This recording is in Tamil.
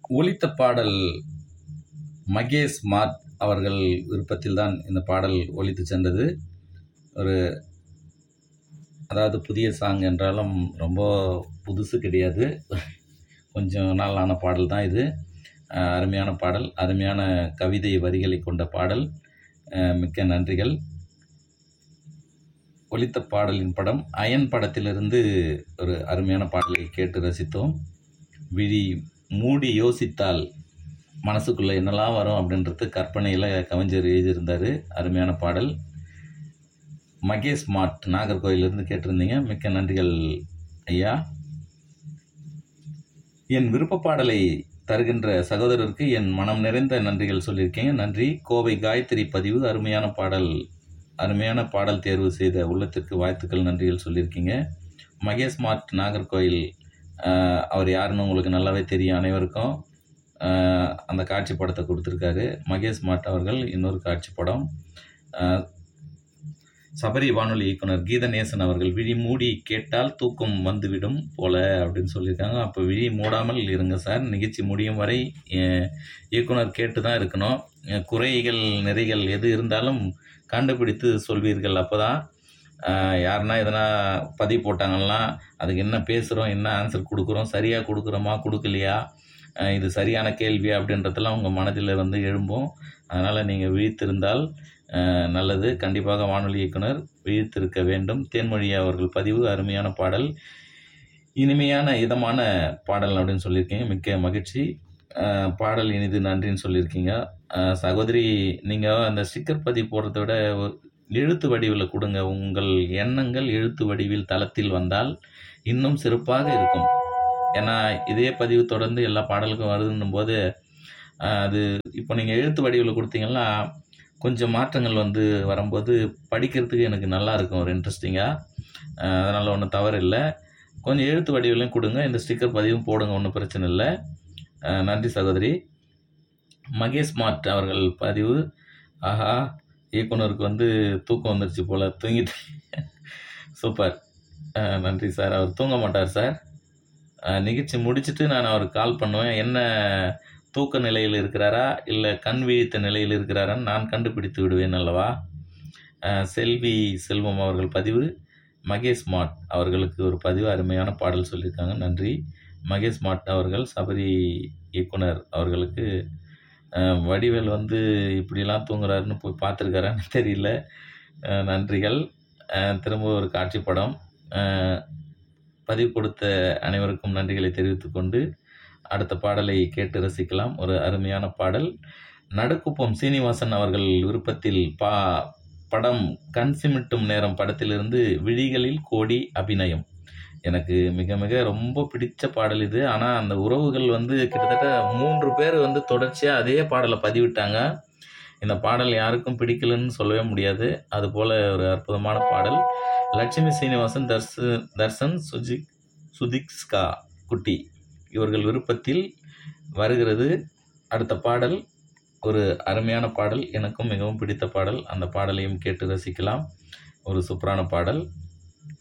ஒலித்த பாடல் மகேஷ் மாத் அவர்கள் விருப்பத்தில் தான் இந்த பாடல் ஒலித்து சென்றது ஒரு அதாவது புதிய சாங் என்றாலும் ரொம்ப புதுசு கிடையாது கொஞ்சம் நாளான பாடல் தான் இது அஹ் அருமையான பாடல் அருமையான கவிதை வரிகளை கொண்ட பாடல் அஹ் மிக்க நன்றிகள் ஒலித்த பாடலின் படம் அயன் படத்திலிருந்து ஒரு அருமையான பாடலை கேட்டு ரசித்தோம் விழி மூடி யோசித்தால் மனசுக்குள்ளே என்னெல்லாம் வரும் அப்படின்றது கற்பனையில் கவிஞர் எழுதியிருந்தார் அருமையான பாடல் மகேஷ் மாட் நாகர்கோயிலிருந்து கேட்டிருந்தீங்க மிக்க நன்றிகள் ஐயா என் விருப்ப பாடலை தருகின்ற சகோதரருக்கு என் மனம் நிறைந்த நன்றிகள் சொல்லியிருக்கீங்க நன்றி கோவை காயத்ரி பதிவு அருமையான பாடல் அருமையான பாடல் தேர்வு செய்த உள்ளத்திற்கு வாழ்த்துக்கள் நன்றிகள் சொல்லியிருக்கீங்க மகேஷ் மாட் நாகர்கோயில் ஆஹ், அவர் யாருன்னு உங்களுக்கு நல்லாவே தெரியும் அனைவருக்கும் ஆஹ், அந்த காட்சி படத்தை கொடுத்துருக்காரு மகேஷ் மாட் அவர்கள் இன்னொரு காட்சி படம் ஆஹ், சபரி வானொலி இயக்குனர் கீதநேசன் அவர்கள் விழி மூடி கேட்டால் தூக்கம் வந்துவிடும் போல அப்படின்னு சொல்லியிருக்காங்க அப்போ விழி மூடாமல் இருங்க சார் நிகழ்ச்சி முடியும் வரை அஹ், இயக்குனர் கேட்டு தான் இருக்கணும் அஹ், குறைகள் நிறைகள் எது இருந்தாலும் கண்டுபிடித்து சொல்வீர்கள் அப்போ தான் யாருன்னா எதனா பதிவு போட்டாங்கன்னா அதுக்கு என்ன பேசுகிறோம் என்ன ஆன்சர் கொடுக்குறோம் சரியாக கொடுக்குறோமா கொடுக்கலையா அஹ், இது சரியான கேள்வி அப்படின்றதெல்லாம் உங்கள் மனதில் வந்து எழும்பும் அதனால் நீங்கள் விழித்திருந்தால் அஹ், நல்லது கண்டிப்பாக வானொலி இயக்குனர் விழித்திருக்க வேண்டும் தேன்மொழி அவர்கள் பதிவு அருமையான பாடல் இனிமையான இதமான பாடல் அப்படின்னு சொல்லியிருக்கீங்க மிக்க மகிழ்ச்சி அஹ், பாடல் இனிது நன்றின்னு சொல்லியிருக்கீங்க அஹ், சகோதரி நீங்கள் அந்த ஸ்டிக்கர் பதிவு போடுறத விட ஒரு எழுத்து வடிவில் கொடுங்க உங்கள் எண்ணங்கள் எழுத்து வடிவில் தளத்தில் வந்தால் இன்னும் சிறப்பாக இருக்கும் ஏன்னா இதே பதிவு தொடர்ந்து எல்லா பாடலுக்கும் வருதுன்னும் போது அஹ், அது இப்போ நீங்கள் எழுத்து வடிவில் கொடுத்தீங்கன்னா கொஞ்சம் மாற்றங்கள் வந்து வரும்போது படிக்கிறதுக்கு எனக்கு நல்லா இருக்கும் ஒரு இன்ட்ரெஸ்டிங்காக அதனால் ஒன்றும் தவறு இல்லை கொஞ்சம் எழுத்து வடிவிலையும் கொடுங்க இந்த ஸ்டிக்கர் பதிவும் போடுங்க ஒன்றும் பிரச்சனை இல்லை அஹ், நன்றி சகோதரி மகேஷ் மாட் அவர்கள் பதிவு ஆஹா இயக்குனருக்கு வந்து தூக்கம் வந்துருச்சு போல் தூங்கிட்டு சூப்பர் அஹ், நன்றி சார் அவர் தூங்க மாட்டார் சார் அஹ், நிகழ்ச்சி முடிச்சுட்டு நான் அவருக்கு கால் பண்ணுவேன் என்ன தூக்க நிலையில் இருக்கிறாரா இல்லை கண் விழித்த நிலையில் இருக்கிறாரான்னு நான் கண்டுபிடித்து விடுவேன் அல்லவா அஹ், செல்வி செல்வம் அவர்கள் பதிவு மகேஷ் மாட் அவர்களுக்கு ஒரு பதிவு அருமையான பாடல் சொல்லியிருக்காங்க நன்றி மகேஷ் மாட் அவர்கள் சபரி இயக்குனர் அவர்களுக்கு அஹ், வடிவேல் வந்து இப்படிலாம் தூங்குறாருன்னு போய் பார்த்துருக்காரான்னு தெரியல அஹ், நன்றிகள் அஹ், திரும்ப ஒரு காட்சி படம் அஹ், பதிவு கொடுத்த அனைவருக்கும் நன்றிகளை தெரிவித்துக்கொண்டு அடுத்த பாடலை கேட்டு ரசிக்கலாம் ஒரு அருமையான பாடல் நடுக்குப்பம் சீனிவாசன் அவர்கள் விருப்பத்தில் பா படம் கண் சிமிட்டும் நேரம் படத்திலிருந்து விழிகளில் கோடி அபிநயம் எனக்கு மிக மிக ரொம்ப பிடிச்ச பாடல் இது ஆனால் அந்த உறவுகள் வந்து கிட்டத்தட்ட மூன்று பேர் வந்து தொடர்ச்சியாக அதே பாடலை பதிவிட்டாங்க இந்த பாடல் யாருக்கும் பிடிக்கலன்னு சொல்லவே முடியாது அதுபோல் ஒரு அற்புதமான பாடல் லட்சுமி சீனிவாசன் தர்சு தர்சன் சுஜிக் சுதிக்ஸ்கா குட்டி இவர்கள் விருப்பத்தில் வருகிறது அடுத்த பாடல் ஒரு அருமையான பாடல் எனக்கும் மிகவும் பிடித்த பாடல் அந்த பாடலையும் கேட்டு ரசிக்கலாம் ஒரு சூப்பரான பாடல்